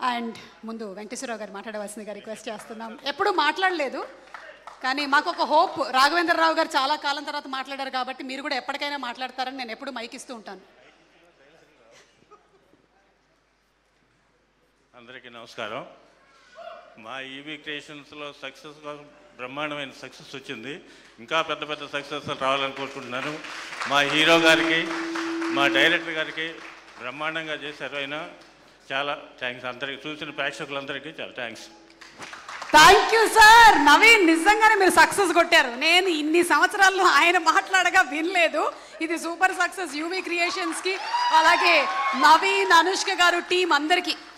and ముందు వెంకటేశ్వరరావు గారు మాట్లాడవలసిందిగా రిక్వెస్ట్ చేస్తున్నాం ఎప్పుడు మాట్లాడలేదు కానీ మాకు ఒక హోప్ రాఘవేంద్రరావు గారు చాలా కాలం తర్వాత మాట్లాడారు కాబట్టి మీరు కూడా ఎప్పటికైనా మాట్లాడతారని నేను ఎప్పుడు మైక్ ఇస్తూ ఉంటాను అందరికీ నమస్కారం మా ఈవీ క్రియేషన్స్లో సక్సెస్గా బ్రహ్మాండమైన సక్సెస్ వచ్చింది ఇంకా పెద్ద పెద్ద సక్సెస్ రావాలని కోరుకుంటున్నాను మా హీరో గారికి మా డైరెక్టర్ గారికి బ్రహ్మాండంగా చేశారు ఆయన చాలా థ్యాంక్స్ అందరికి చూసిన ప్రేక్షకులందరికీ చాలా thanks thank you sir Naveen నిజంగానే మీరు సక్సెస్ కొట్టారు నేను ఇన్ని సంవత్సరాల్లో ఆయన మాట్లాడగా వినలేదు ఇది సూపర్ సక్సెస్ యూవీ క్రియేషన్స్కి అలాగే నవీన్ అనుష్క గారు టీం అందరికీ